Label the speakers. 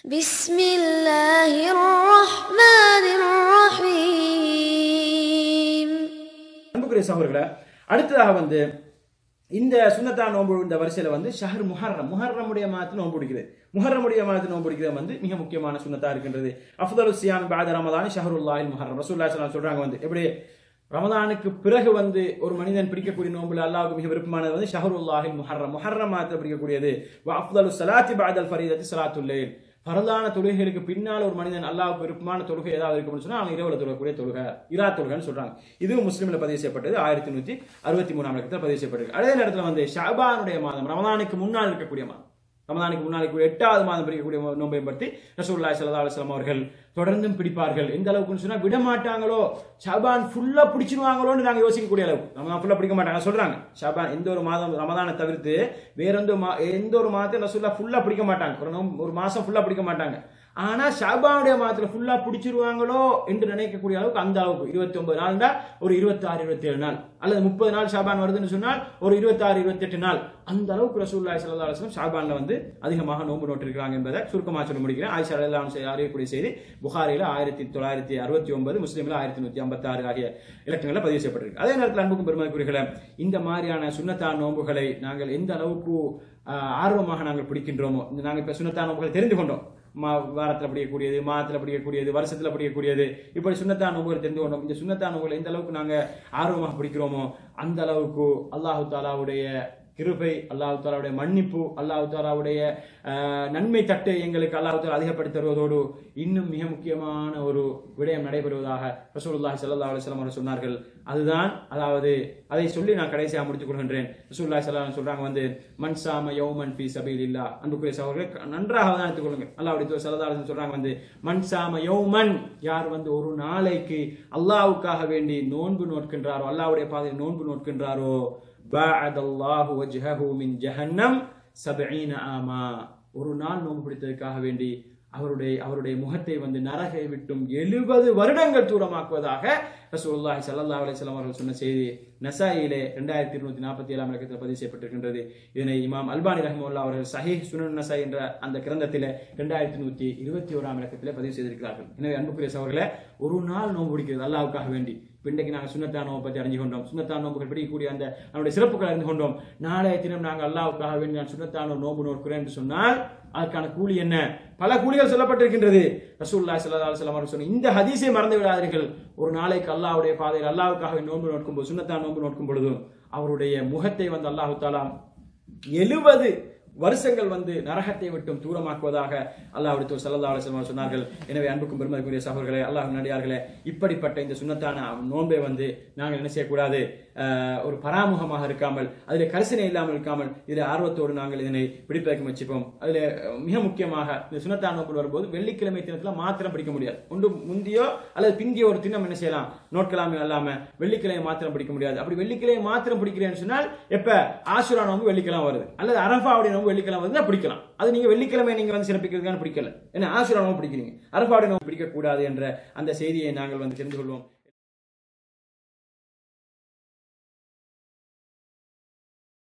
Speaker 1: بسم الله الرحمن الرحيم
Speaker 2: அன்புக்குரிய சகோதரர்களே அடுத்ததாக வந்து இந்த சுன்னத்தா நோன்பு இந்த வரிசையில வந்து ஷஹர் முஹர்ரம் முஹர்ரமுடைய மாதத்து நோன்பு பிடிக்கிறது முஹர்ரமுடைய மாதத்து நோன்பு பிடிக்கிறது வந்து மிக முக்கியமான சுன்னத்தா இருக்கின்றது அஃதலு சியாம் பாத ரமதான் ஷஹருல்லாஹில் முஹர்ரம் ரசூல்லா ஸல்லல்லாஹு சொல்றாங்க வந்து எப்படி ரமதானுக்கு பிறகு வந்து ஒரு மனிதன் பிடிக்கக்கூடிய நோன்புல அல்லாஹ்வுக்கு மிக விருப்பமானது வந்து ஷஹருல்லாஹில் முஹர்ரம் முஹர்ரம் மாதத்தில் பிடிக்கக்கூடியது வ அஃதலு ஸலாத்தி பாதல் ஃபரீதத்தி ஸலாத்துல் லைல் பரதான தொழுகைகளுக்கு பின்னால் ஒரு மனிதன் அல்லாஹ்வுக்கு விருப்பமான தொழுகை ஏதாவது இருக்கும்னு சொன்னா அவன் இரவுல தொழக்கூடிய தொழுகை இரா தொழுகைன்னு சொல்றாங்க இதுவும் முஸ்லீம்ல பதிவு செய்யப்பட்டது ஆயிரத்தி நூத்தி அறுபத்தி மூணாம் இலக்கத்தில் பதிவு செய்யப்பட்டிருக்கு அதே நேரத்தில் வந்து ஷாபானுடைய மாதம் ரமதானுக்கு முன்னால் இருக்கக்கூடிய மாதம் ரமதானுக்கு முன்னால் இருக்கக்கூடிய எட்டாவது மாதம் பிடிக்கக்கூடிய நோன்பை பற்றி ரசூலுல்லாஹி ஸல்லல்லாஹு அலைஹி வஸல்லம் அவர்கள் தொடர்ந்தும் பிடிப்பார்கள் எந்த அளவுக்குன்னு சொன்னா விட மாட்டாங்களோ ஷாபான் ஃபுல்லா பிடிச்சிருவாங்களோன்னு நாங்க யோசிக்கக்கூடிய அளவு ரமதான் ஃபுல்லா பிடிக்க மாட்டாங்க சொல்றாங்க ஷாபான் எந்த ஒரு மாதம் ரமதானை தவிர்த்து வேற எந்த மா- எந்த ஒரு மாதத்தை ரசூல்லா ஃபுல்லா பிடிக்க மாட்டாங்க ஒரு நோம்பு- ஒரு மாசம் ஃபுல்லா பிடிக்க மாட்டாங்க ஆனா ஷாபானுடைய மாதத்துல ஃபுல்லா பிடிச்சிருவாங்களோ என்று நினைக்கக்கூடிய அளவுக்கு அந்த அளவுக்கு இருபத்தி ஒன்பது நாள் ஒரு இருபத்தி ஆறு இருபத்தி ஏழு நாள் அல்லது முப்பது நாள் ஷாபான் வருதுன்னு சொன்னால் ஒரு இருபத்தி ஆறு இருபத்தி எட்டு நாள் அந்த அளவுக்கு ரசூல்லாய் சல்லா அலுவலம் ஷாபான்ல வந்து அதிகமாக நோன்பு நோட்டிருக்கிறாங்க என்பதை சுருக்கமாக சொல்ல முடிக்கிறேன் ஆயிஷா அல்லாம் அறியக்கூடிய செய்தி புகாரில ஆயிரத்தி தொள்ளாயிரத்தி அறுபத்தி ஒன்பது முஸ்லீம்ல ஆயிரத்தி நூத்தி ஐம்பத்தி ஆறு ஆகிய இலக்கங்களில் பதிவு செய்யப்பட்டிருக்கு அதே நேரத்தில் அன்புக்கும் பெருமதிக்குரியர்களே இந்த மாதிரியான சுன்னத்தான் நோன்புகளை நாங்கள் எந்த அளவுக்கு ஆஹ், ஆர்வமாக நாங்கள் பிடிக்கின்றோமோ இந்த நாங்கள் இப்ப சுன்னத்தான் நோன்புகளை தெரிந்து கொண்டோம் மா வாரத்தில் படிக்கக்கூடியது மாதத்தில் படிக்கக்கூடியது வருஷத்தில் படிக்கக்கூடியது இப்படி சுண்ணத்தான் நோம்புகள் தெரிந்து கொண்டோம் இந்த சுண்ணத்தான் நோம்புகளை எந்த அளவுக்கு நாங்கள் ஆர்வமாக பிடிக்கிறோமோ அந்த அளவுக்கு அல்லாஹு தாலாவுடைய கிருபை அல்லாஹு தாலாவுடைய மன்னிப்பு அல்லாஹு தாலாவுடைய ஆஹ், நன்மை தட்டு எங்களுக்கு அல்லாஹு தாலா அதிகப்படுத்தி தருவதோடு இன்னும் மிக முக்கியமான ஒரு விடயம் நடைபெறுவதாக ரசூலுல்லாஹி ஸல்லல்லாஹு அலைஹி வஸல்லம் அவர்கள் சொன்னார்கள் அதுதான் அதாவது அதை சொல்லி நான் கடைசியாக முடித்துக் கொள்கின்றேன் ரசூலுல்லாஹி ஸல்லல்லாஹு அலைஹி வஸல்லம் சொல்றாங்க வந்து மன் சாம யௌமன் ஃபீ சபீலில்லாஹ் அன்புக்குரிய சகோதரர்களே நன்றாக அவதானித்துக் கொள்ளுங்கள் அல்லாஹ்வுடைய தூதர் ஸல்லல்லாஹு அலைஹி வஸல்லம் சொல்றாங்க வந்து மன் சாம யௌமன் யார் வந்து ஒரு நாளைக்கு அல்லாஹ்வுக்காக வேண்டி நோன்பு நோட்கின்றாரோ அல்லாஹ்வுடைய பாதையில் நோன்பு நோட்கின்றாரோ பாஅதல்லாஹு வஜ்ஹஹு மின் ஜஹன்னம் சபீன ஆமா ஒரு நாள் நோன்பு பிடித்ததற்காக வேண்டி அவருடைய அவருடைய முகத்தை வந்து நரகை விட்டும் எழுபது வருடங்கள் தூரமாக்குவதாக ரசூலுல்லாஹி ஸல்லல்லாஹு அலைஹி வஸல்லம் அவர்கள் சொன்ன செய்தி நசாயிலே ரெண்டாயிரத்தி இருநூத்தி நாற்பத்தி ஏழாம் இலக்கத்தில் பதிவு செய்யப்பட்டிருக்கின்றது இதனை இமாம் அல்பானி ரஹ்முல்லா அவர்கள் சஹீஹ் சுனன் நசாய் என்ற அந்த கிரந்தத்திலே ரெண்டாயிரத்தி நூத்தி இருபத்தி ஓராம் இலக்கத்திலே பதிவு செய்திருக்கிறார்கள் எனவே அன்புக்குரிய சவர்களே ஒரு நாள் நோன்பு பிடிக்கிறது அல்லாஹ்வுக்காக வேண்டி இப்ப இன்றைக்கு நாங்கள் சுண்ணத்தா நோம்பை பற்றி அறிஞ்சு கொண்டோம் சுண்ணத்தா நோம்புகள் பிடிக்கக்கூடிய அந்த நம்முடைய சிறப்புகளை அறிந்து கொண்டோம் நாளைய தினம் நாங்கள் அல்லாஹ்வுக்காக வேண்டி நான் சுண்ணத்தா நோன்பு நோக்கிறேன் என்று சொன்னால் அதற்கான கூலி என்ன பல கூலிகள் சொல்லப்பட்டிருக்கின்றது ரசூலுல்லாஹி ஸல்லல்லாஹு அலைஹி வஸல்லம் அவர்கள் சொன்ன இந்த ஹதீஸை மறந்து விடாதீர்கள் ஒரு நாளைக்கு அல்லாஹ்வுடைய பாதையில் அல்லாஹ்வுக்காக வேண்டி நோன்பு நோக்கும் போது சுண்ணத்தா நோன்பு நோக்கும் பொழுதும் அவருடைய முகத்தை வந்து அல்லாஹு தாலா எழுபது வருஷங்கள் வந்து நரகத்தை விட்டும் தூரமாக்குவதாக அல்லாஹ்வுடைய தூதர் ஸல்லல்லாஹு அலைஹி வஸல்லம் சொன்னார்கள் எனவே அன்புக்கும் பெருமதிக்குரிய சகோதரர்களே அல்லாஹ் நடிகார்களே இப்படிப்பட்ட இந்த சுன்னத்தான நோன்பை வந்து நாங்கள் என்ன செய்யக்கூடாது ஆஹ், ஒரு பராமுகமாக இருக்காமல் அதில் கரிசனை இல்லாமல் இருக்காமல் இதில் ஆர்வத்தோடு நாங்கள் இதனை பிடிப்பதற்கு முயற்சிப்போம் அதில் மிக முக்கியமாக இந்த சுன்னத்தான நோன்பு வரும்போது வெள்ளிக்கிழமை தினத்தில் மாத்திரம் பிடிக்க முடியாது ஒன்று முந்தியோ அல்லது பிந்தியோ ஒரு தினம் என்ன செய்யலாம் நோட்கலாமே அல்லாம வெள்ளிக்கிழமை மாத்திரம் பிடிக்க முடியாது அப்படி வெள்ளிக்கிழமை மாத்திரம் பிடிக்கிறேன்னு சொன்னால் எப்ப ஆசுரா நோம்பு வெள்ளிக்கிழமை வருது அல்லது அரபாவுடைய நோம்பு வெள்ளிக்கிழமை வருதுன்னா பிடிக்கலாம் அது நீங்க வெள்ளிக்கிழமை நீங்க வந்து சிறப்பிக்கிறதுக்கான பிடிக்கல ஏன்னா ஆசுரா நோம்பு பிடிக்கிறீங்க அரபாவுடைய நோம்பு பிடிக்க கூடாது என்ற அந்த செய்தியை நாங்கள் வந்து தெரிந்து கொள்வோம்